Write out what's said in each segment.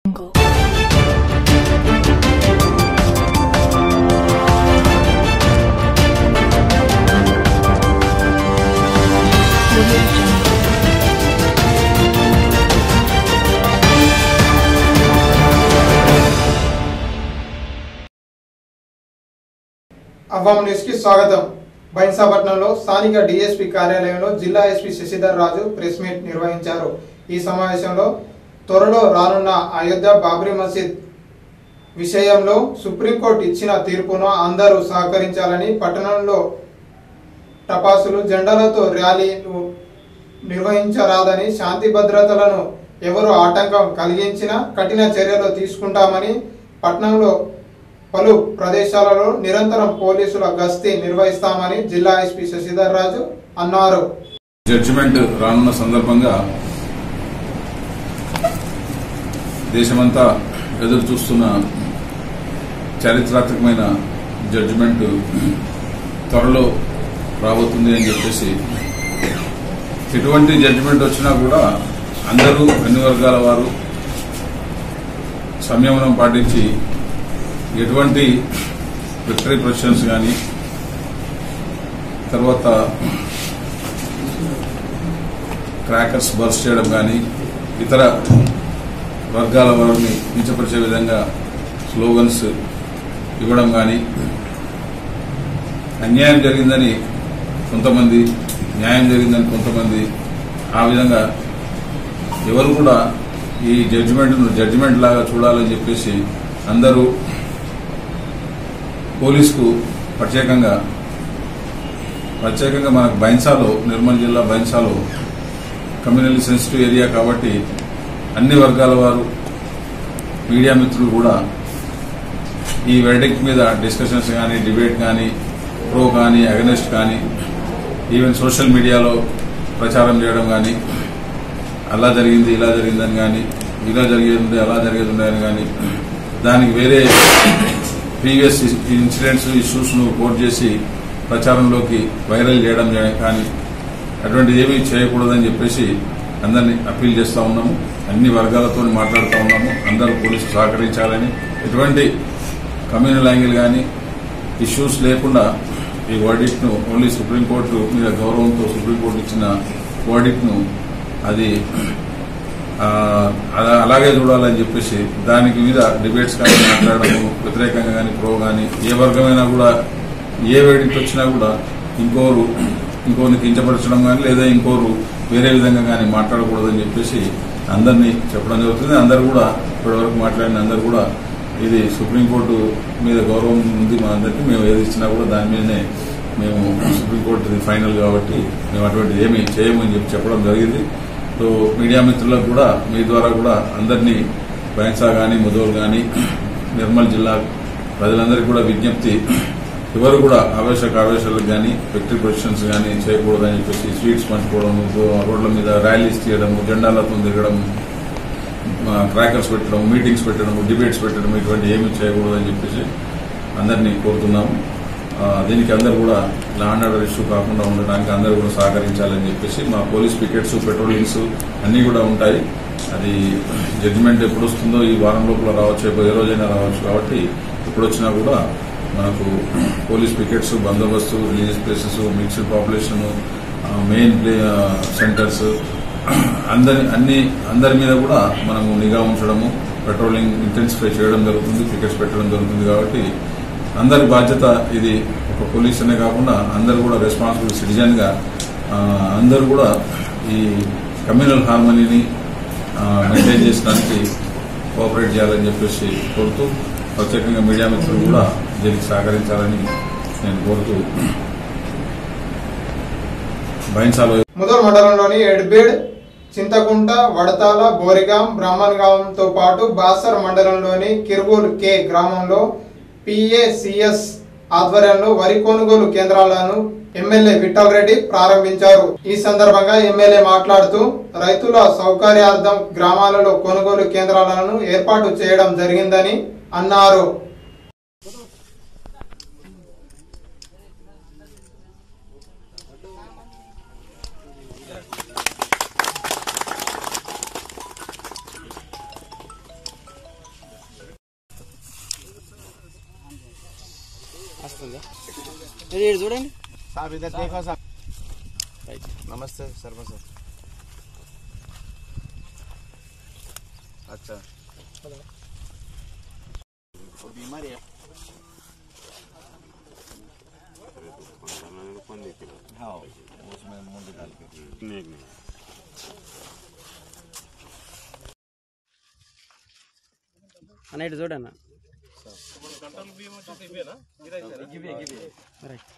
jungle. Audio jungle. అవ్వం news కి స్వాగతం బైన్సాపట్నంలో స్థానిక డిఎస్పి కార్యాలయంలో జిల్లా SP Sashidhar Raju press meet నిర్వహించారు ఈ సమావేశంలో త్వరలో రానున్న అయోధ్య బాబ్రీ మసీద్ విషయంలో సుప్రీంకోర్టు ఇచ్చిన తీర్పును అందరూ సహకరించాలని పట్టణంలో టపాసులు జెండాలతో ర్యాలీలు నిర్వహించరాదని శాంతి భద్రతలను ఎవరు ఆటంకం కలిగించినా కఠిన చర్యలు తీసుకుంటామని పట్నంలో పలు ప్రదేశాలలో నిరంతరం పోలీసుల గస్తీ నిర్వహిస్తామని జిల్లా ఎస్పీ శశిధర్ రాజు అన్నారు జడ్జిమెంట్ రానున్న సందర్భంగా దేశమంతా ఎదురు చూస్తున్న చారిత్రాత్మకమైన జడ్జిమెంట్ త్వరలో రాబోతుంది అని చెప్పేసి ఎటువంటి జడ్జిమెంట్ వచ్చినా కూడా అందరూ అన్ని వర్గాల వారు సంయమనం పాటించి ఎటువంటి విక్టరీ ప్రొసిషన్స్ కానీ తర్వాత క్రాకర్స్ బర్స్ట్ చేయడం కానీ ఇతర వర్గాల వారిని కించపరిచే విధంగా స్లోగన్స్ ఇవ్వడం కానీ అన్యాయం జరిగిందని కొంతమంది న్యాయం జరిగిందని కొంతమంది ఆ విధంగా ఎవరు కూడా ఈ జడ్జిమెంట్ను జడ్జిమెంట్ లాగా చూడాలని చెప్పేసి అందరూ పోలీసుకు ప్రత్యేకంగా ప్రత్యేకంగా మనకు బైన్సాలో నిర్మల్ జిల్లా బైన్సాలో కమ్యూనల్ సెన్సిటివ్ ఏరియా కాబట్టి అన్ని వర్గాల వారు మీడియా మిత్రులు కూడా ఈ వెర్డిక్ట్ మీద డిస్కషన్స్ కానీ డిబేట్ కానీ ప్రో కానీ అగనెస్ట్ కానీ ఈవెన్ సోషల్ మీడియాలో ప్రచారం చేయడం కానీ అలా జరిగింది ఇలా జరిగిందని కానీ ఇలా జరిగేది ఉంది అలా జరిగేది ఉంది అని కానీ దానికి వేరే ప్రీవియస్ ఇన్సిడెంట్స్ ఇష్యూస్ ను కోట్ చేసి ప్రచారంలోకి వైరల్ చేయడం కానీ అటువంటి ఏమీ చేయకూడదని చెప్పేసి అందరినీ అప్పీల్ చేస్తా ఉన్నాము అన్ని వర్గాలతో మాట్లాడుతూ ఉన్నాము అందరూ పోలీసులు సహకరించాలని ఎటువంటి కమ్యూనల్ యాంగిల్ కానీ ఇష్యూస్ లేకుండా ఈ వర్డిక్ట్ ను ఓన్లీ సుప్రీంకోర్టు మీద గౌరవంతో సుప్రీంకోర్టు ఇచ్చిన వర్డిక్ట్ ను అది ఆ, అలా- అలాగే చూడాలని చెప్పేసి దానికి మీద డిబేట్స్ కానీ మాట్లాడము వ్యతిరేకంగా కానీ ప్రో కానీ ఏ వర్గమైనా కూడా ఏ వేడికి వచ్చినా కూడా ఇంకోరు ఇంకోరిని కించపరచడం కానీ లేదా ఇంకోరు వేరే విధంగా కానీ మాట్లాడకూడదని చెప్పేసి అందరినీ చెప్పడం జరుగుతుంది అందరు కూడా ఇప్పటివరకు మాట్లాడిన అందరు కూడా ఇది సుప్రీంకోర్టు మీద గౌరవం ఉంది మా అందరికీ మేము ఏది ఇచ్చినా కూడా దాని మీదనే మేము సుప్రీంకోర్టు ఫైనల్ కాబట్టి మేము అటువంటి ఏమీ చేయమని చెప్పి చెప్పడం జరిగింది సో మీడియా మిత్రులకు కూడా మీ ద్వారా కూడా అందరినీ బైన్సా కానీ ముదోల్ కానీ నిర్మల్ జిల్లా ప్రజలందరికీ కూడా విజ్ఞప్తి ఎవరు కూడా ఆవేశక ఆవేశాలకు కానీ వ్యక్తి పొజిషన్స్ కానీ చేయకూడదని చెప్పేసి స్వీట్స్ పంచుకోవడము రోడ్ల మీద ర్యాలీస్ తీయడము జెండాలతో తిరగడం క్రాకర్స్ పెట్టడం మీటింగ్స్ పెట్టడం డిబేట్స్ పెట్టడం ఇటువంటి ఏమీ చేయకూడదని చెప్పేసి అందరినీ కోరుతున్నాము ఆ, దీనికి అందరు కూడా లా అండ్ ఆర్డర్ ఇష్యూ కాకుండా ఉండడానికి అందరూ కూడా సహకరించాలని చెప్పేసి మా పోలీస్ పికెట్స్ పెట్రోలింగ్స్ అన్నీ కూడా ఉంటాయి అది జడ్జిమెంట్ ఎప్పుడు వస్తుందో ఈ వారం లోపల రావచ్చు ఏ రోజైనా రావచ్చు కాబట్టి ఎప్పుడు వచ్చినా కూడా మనకు పోలీస్ పికెట్స్ బందోబస్తు religious places mixed population main play centres అందరి అన్ని అందరి మీద కూడా మనము నిఘా ఉంచడము పెట్రోలింగ్ ఇంటెన్సిఫై చేయడం జరుగుతుంది పికెట్స్ పెట్టడం జరుగుతుంది కాబట్టి అందరి బాధ్యత ఇది ఒక పోలీస్ అనే కాకుండా అందరు కూడా రెస్పాన్సిబుల్ సిటిజన్ గా ఆ, అందరూ కూడా ఈ కమ్యూనల్ హార్మనీని మెయింటైన్ చేసడానికి కోఆపరేట్ చేయాలని చెప్పేసి కోరుతూ ప్రత్యేకంగా మీడియా మిత్రులు కూడా దీనికి సహకరించాలని నేను కోరుతూ బైన్సాలో ముదల్ మండలంలోని ఎడ్బేడ్ చింతకుంట వడతాల బోరిగాం బ్రాహ్మణగాంతో పాటు బాసర్ మండలంలోని కిర్గూల్ కే గ్రామంలో పిఏసిఎస్ ఆధ్వర్యంలో వరి కొనుగోలు కేంద్రాలను ఎమ్మెల్యే విఠల్ రెడ్డి ప్రారంభించారు ఈ సందర్భంగా ఎమ్మెల్యే మాట్లాడుతూ రైతుల సౌకర్యార్థం గ్రామాలలో కొనుగోలు కేంద్రాలను ఏర్పాటు చేయడం జరిగిందని అన్నారు వస్తుందా ఇది ఈడు చూడండి साहब इधर देखो साहब नमस्ते शर्मा सर अच्छा वो बीमारी है हाँ उसमें मुंडी डाल के नहीं नहीं అన్న ఇటు చూడన్న రైట్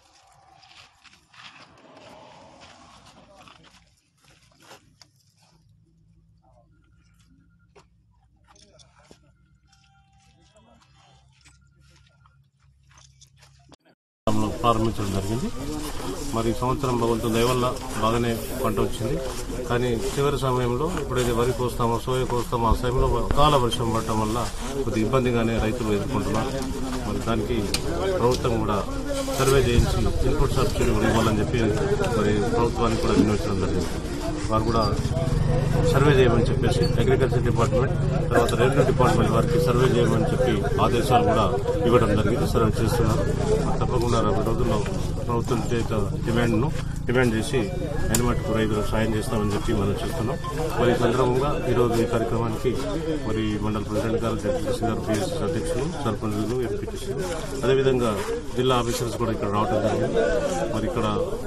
లో ప్రారంభించడం జరిగింది మరి ఈ సంవత్సరం భగవంతుని దయ వల్ల బాగానే పంట వచ్చింది కానీ చివరి సమయంలో ఎప్పుడైతే వరి కోస్తామో సోయ కోస్తామో ఆ సమయంలో అకాల వర్షం పడటం వల్ల కొద్ది ఇబ్బందిగానే రైతులు ఎదుర్కొంటున్నారు మరి దానికి ప్రభుత్వం కూడా సర్వే చేయించి ఇన్పుట్ సబ్సిడీ కూడా ఇవ్వాలని చెప్పి మరి ప్రభుత్వానికి కూడా వినియోగించడం జరిగింది వారు కూడా సర్వే చేయమని చెప్పేసి అగ్రికల్చర్ డిపార్ట్మెంట్ తర్వాత రెవెన్యూ డిపార్ట్మెంట్ వారికి సర్వే చేయమని చెప్పి ఆదేశాలు కూడా ఇవ్వడం జరిగింది సర్వే చేస్తున్నారు తప్పకుండా రాబోయే రోజుల్లో ప్రభుత్వం చేత డిమాండ్ను డిమాండ్ చేసి ఆయన మటుకు రైతులకు సాయం చేస్తామని చెప్పి మనం చూస్తున్నాం మరి ఈ సందర్భంగా ఈరోజు ఈ కార్యక్రమానికి మరి మండల ప్రెసిడెంట్ గారు జడ్పీసీ గారు పిఎస్సీ అధ్యక్షులు సర్పంచులు ఎంపీటీసీ అదేవిధంగా జిల్లా ఆఫీసర్స్ కూడా ఇక్కడ రావడం జరిగింది మరి ఇక్కడ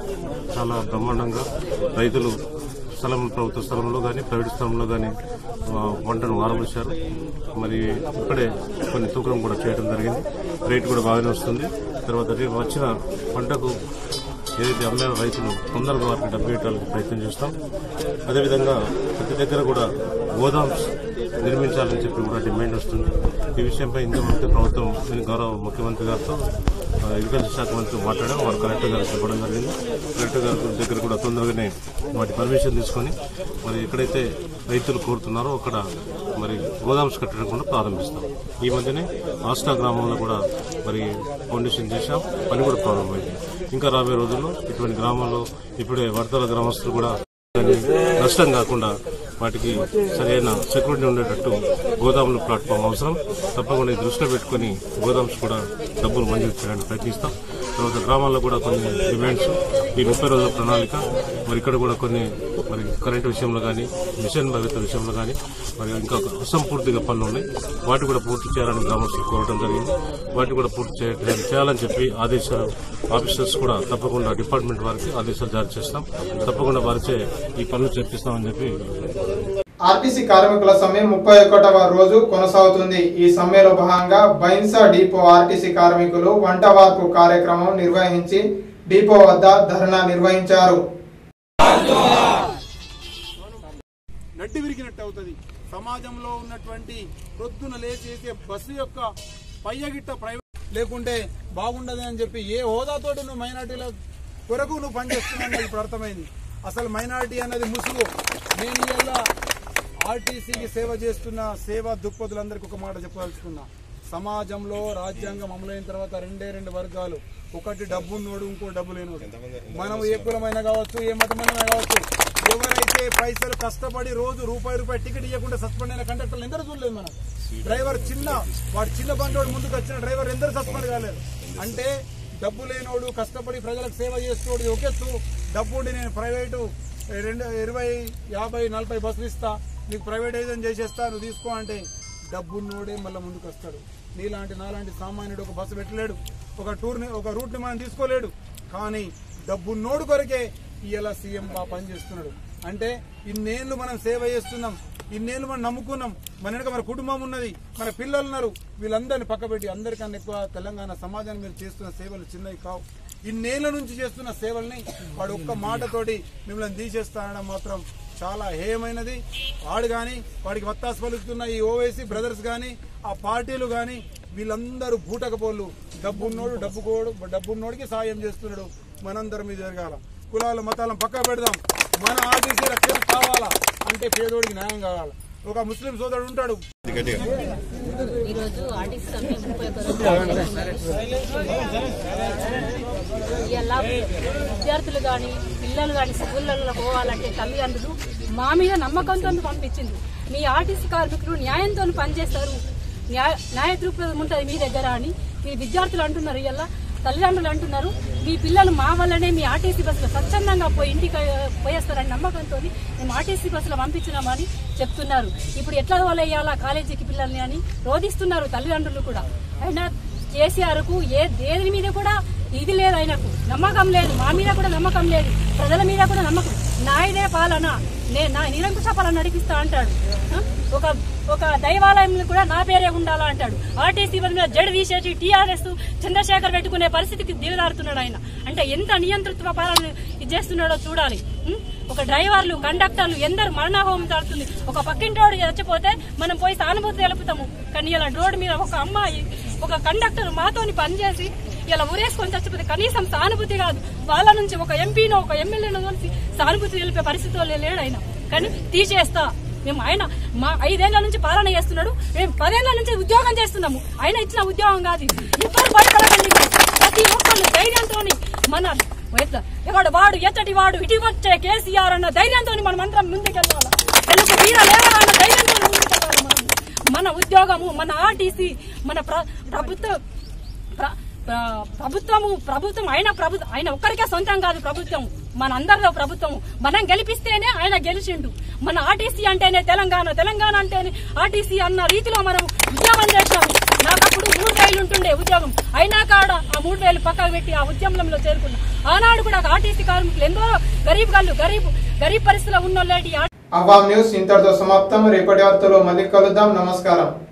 చాలా బ్రహ్మాండంగా రైతులు స్థలం ప్రభుత్వ స్థలంలో కానీ ప్రైవేట్ స్థలంలో కానీ ఆ, పంటను ఆరంభించారు మరి ఇక్కడే కొన్ని తూకం కూడా చేయడం జరిగింది రేటు కూడా బాగానే వస్తుంది తర్వాత రేపు వచ్చిన పంటకు ఏదైతే అమ్మారో రైతులు తొందరగా వారికి డబ్బు ఇవ్వడానికి ప్రయత్నం చేస్తాం అదేవిధంగా ప్రతి దగ్గర కూడా గోదామ్స్ నిర్మించాలని చెప్పి కూడా డిమాండ్ వస్తుంది ఈ విషయంపై ఇంతకుముందు ప్రభుత్వం గౌరవ ముఖ్యమంత్రి గారితో ఆ, అగ్రికల్చర్ శాఖ మంత్రి మాట్లాడాం వారు కలెక్టర్ గారికి చెప్పడం జరిగింది కలెక్టర్ గారి దగ్గర కూడా తొందరగానే వాటి పర్మిషన్ తీసుకొని మరి ఎక్కడైతే రైతులు కోరుతున్నారో అక్కడ మరి గోదామ్స్ కట్టడం కూడా ప్రారంభిస్తాం ఈ మధ్యనే ఆస్టా గ్రామంలో కూడా మరి ఫౌండేషన్ చేశాం పని కూడా ప్రారంభమైంది ఇంకా రాబోయే రోజుల్లో ఇటువంటి గ్రామాల్లో ఇప్పుడే వర్తల గ్రామస్తులు కూడా దాన్ని నష్టం కాకుండా వాటికి సరైన సెక్యూరిటీ ఉండేటట్టు గోదాముల ప్లాట్ఫామ్ అవసరం తప్పకుండా ఇది దృష్టిలో పెట్టుకుని గోదామ్స్ కూడా డబ్బులు మంజూరు చేయడానికి ప్రయత్నిస్తాం తర్వాత గ్రామాల్లో కూడా కొన్ని డిమాండ్స్ ఈ ముప్పై రోజుల ప్రణాళిక మరి ఇక్కడ కూడా కొన్ని మరి కరెంటు విషయంలో కానీ మిషన్ భవిత విషయంలో కానీ మరి ఇంకా అసంపూర్తిగా పనులు ఉన్నాయి వాటి కూడా పూర్తి చేయాలని గ్రామస్తులు కోరడం జరిగింది వాటి కూడా పూర్తి చేయ- చేయాలని చెప్పి ఆదేశాలు ఆఫీసర్స్ కూడా తప్పకుండా డిపార్ట్మెంట్ వారికి ఆదేశాలు జారీ చేస్తాం తప్పకుండా వారిచే ఈ పనులు చేపిస్తామని చెప్పి ఆర్టీసీ కార్మికుల సమ్మె ముప్పై ఒకటవ రోజు కొనసాగుతుంది ఈ సమ్మెలో భాగంగా బైన్సా డిపో ఆర్టీసీ కార్మికులు వంట వార్పు కార్యక్రమం నిర్వహించి డిపో వద్ద ధర్నా నిర్వహించారు నడ్డి విరిగినట్టు అవుతుంది సమాజంలో ఉన్నటువంటి ప్రొద్దున లేచేసే బస్సు యొక్క పయ్యగిట్ట ప్రైవేట్ లేకుంటే బాగుండదు అని చెప్పి ఏ హోదాతోటి నువ్వు మైనార్టీల కొరకు నువ్వు పనిచేస్తున్నావు ఇప్పుడు అర్థమైంది అసలు మైనార్టీ అన్నది ముసుగు నేను ఇలా ఆర్టీసీకి సేవ చేస్తున్న సేవా దృక్పథులందరికీ ఒక మాట చెప్పదలుచుకున్నా సమాజంలో రాజ్యాంగం అమలైన తర్వాత రెండే రెండు వర్గాలు ఒకటి డబ్బున్నోడు ఇంకో డబ్బు లేనోడు మనం ఏ కులమైనా కావచ్చు ఏ మతమైనా కావచ్చు ఎవరైతే పైసలు కష్టపడి రోజు రూపాయి రూపాయి టికెట్ ఇవ్వకుండా సస్పెండ్ అయిన కండక్టర్లు ఎందరూ చూడలేదు మనం డ్రైవర్ చిన్న వాడు చిన్న బండోడు ముందుకు వచ్చిన డ్రైవర్ ఎందరూ సస్పెండ్ కాలేదు అంటే డబ్బు లేనోడు కష్టపడి ప్రజలకు సేవ చేస్తోడు ఒకెత్తు డబ్బు ఉండి నేను ప్రైవేటు రెండు ఇరవై యాభై నలభై బస్సులు ఇస్తా నీకు ప్రైవేటైజేషన్ చేసేస్తా నువ్వు తీసుకో అంటే డబ్బున్నోడే మళ్ళీ ముందుకు వస్తాడు నీలాంటి నాలాంటి సామాన్యుడు ఒక బస్సు పెట్టలేడు ఒక టూర్ని ఒక రూట్ని మనం తీసుకోలేడు కానీ డబ్బున్నోడు కొరకే ఇలా సీఎం బా పనిచేస్తున్నాడు అంటే ఇన్నేళ్లు మనం సేవ చేస్తున్నాం ఇన్నేళ్లు మనం నమ్ముకున్నాం మన వెనక మన కుటుంబం ఉన్నది మన పిల్లలు ఉన్నారు వీళ్ళందరినీ పక్కబెట్టి అందరికన్నా ఎక్కువ తెలంగాణ సమాజాన్ని మీరు చేస్తున్న సేవలు చిన్నవి కావు ఇన్నేళ్ల నుంచి చేస్తున్న సేవల్ని వాడు ఒక్క మాటతోటి మిమ్మల్ని తీసేస్తానడం మాత్రం చాలా హేయమైనది వాడు కానీ వాడికి వత్తాసు పలుకుతున్న ఈ ఓవైసీ బ్రదర్స్ కానీ ఆ పార్టీలు కానీ వీళ్ళందరూ బూటకపోళ్ళు డబ్బున్నోడు డబ్బుకోడు డబ్బున్నోడికి సాయం చేస్తున్నాడు మనందరం ఇది జరగాల కులాలు మతాలను పక్క పెడదాం మన ఆర్టీసీ రక్షణ కావాలా అంటే పేదోడికి న్యాయం కావాలా ఒక ముస్లిం సోదరుడు ఉంటాడు ఈరోజు ఆర్టీసీ సమ్మె ముప్పై ఒక ఇలా విద్యార్థులు కానీ పిల్లలు కానీ స్కూళ్ళల్లో పోవాలంటే తల్లిదండ్రులు మా మీద నమ్మకంతో పంపించింది మీ ఆర్టీసీ కార్మికులు న్యాయంతో పనిచేస్తారు న్యాయ న్యాయ దృక్పథం ఉంటుంది మీ దగ్గర అని మీ విద్యార్థులు అంటున్నారు ఇలా తల్లిదండ్రులు అంటున్నారు మీ పిల్లలు మా వల్లనే మీ ఆర్టీసీ బస్సులో స్వచ్ఛందంగా పోయి ఇంటికి పోయేస్తారని నమ్మకంతో మేము ఆర్టీసీ బస్సులో పంపించినామని చెప్తున్నారు ఇప్పుడు ఎట్లా వలయ్యాలా కాలేజీకి పిల్లల్ని అని రోధిస్తున్నారు తల్లిదండ్రులు కూడా అయినా కేసీఆర్ కు ఏ దేని మీద కూడా ఇది లేదు ఆయనకు నమ్మకం లేదు మా మీద కూడా నమ్మకం లేదు ప్రజల మీద కూడా నమ్మకం నాయనే పాలన నేను నా నిరంకుశ పాలన నడిపిస్తా అంటాడు ఆ? ఒక ఒక దైవాలయంలో కూడా నా పేరే ఉండాలా అంటాడు ఆర్టీసీ బస్ మీద జడ్ తీసేసి టీఆర్ఎస్ చంద్రశేఖర్ పెట్టుకునే పరిస్థితికి దిగదారుతున్నాడు ఆయన అంటే ఎంత నియంతృత్వ పాలన ఇది చేస్తున్నాడో చూడాలి ఉం? ఒక డ్రైవర్లు కండక్టర్లు ఎందరు మరణహోమం తాడుతుంది ఒక పక్కింటోడు చచ్చిపోతే మనం పోయి సానుభూతి తెలుపుతాము కానీ ఇలా రోడ్డు మీద ఒక అమ్మాయి ఒక కండక్టర్ మాతోని పనిచేసి ఇలా ఊరేసుకొని చచ్చిపోతే కనీసం సానుభూతి కాదు వాళ్ళ నుంచి ఒక ఎంపీనో ఒక ఎమ్మెల్యేనో కలిసి సానుభూతి తెలిపే పరిస్థితిలో లేడు ఆయన కానీ తీసేస్తా మేము ఆయన మా ఐదేళ్ల నుంచి పాలన చేస్తున్నాడు మేము పదేళ్ల నుంచి ఉద్యోగం చేస్తున్నాము ఆయన ఇచ్చిన ఉద్యోగం కాదు ఇది. ఎవ్వరు భయపడకండి ప్రతి ఒక్కళ్ళు ధైర్యంతో మన ఎట్లా ఎవడు వాడు ఎచ్చటి వాడు ఇటు వచ్చే కేసీఆర్ అన్న ధైర్యంతో మనం అందరం ముందుకెళ్ళాలి తెలుగు వీర లేవరా అన్న ధైర్యంతో ముందుకెళ్ళాలి మనం మన ఉద్యోగము మన ఆర్టీసీ మన ప్ర- ప్రభుత్వ ప్ర- ప్ర- ప్రభుత్వము ప్రభుత్వం ఆయన ప్రభుత్వం ఆయన ఒక్కరికే సొంతం కాదు ప్రభుత్వం మన అందరిలో ప్రభుత్వం మనం గెలిపిస్తేనే ఆయన గెలిచిండు మన ఆర్టీసీ అంటేనే తెలంగాణ తెలంగాణ అంటేనే ఆర్టీసీ అన్న రీతిలో మనం ఉద్యోగం చేశాము నాకు అప్పుడు మూడు వేలు ఉంటుండే ఉద్యోగం అయినా కాడ ఆ మూడు వేలు పక్కకు పెట్టి ఆ ఉద్యమంలో చేరుకున్నా ఆనాడు కూడా ఆర్టీసీ కార్మికులు ఎందరో గరీబ్ గాళ్ళు గరీబ్ గరీబ్ పరిస్థితిలో ఉన్న అవామ్ న్యూస్ ఇంతటితో సమాప్తం రేపటి వార్తలో మళ్ళీ కలుద్దాం నమస్కారం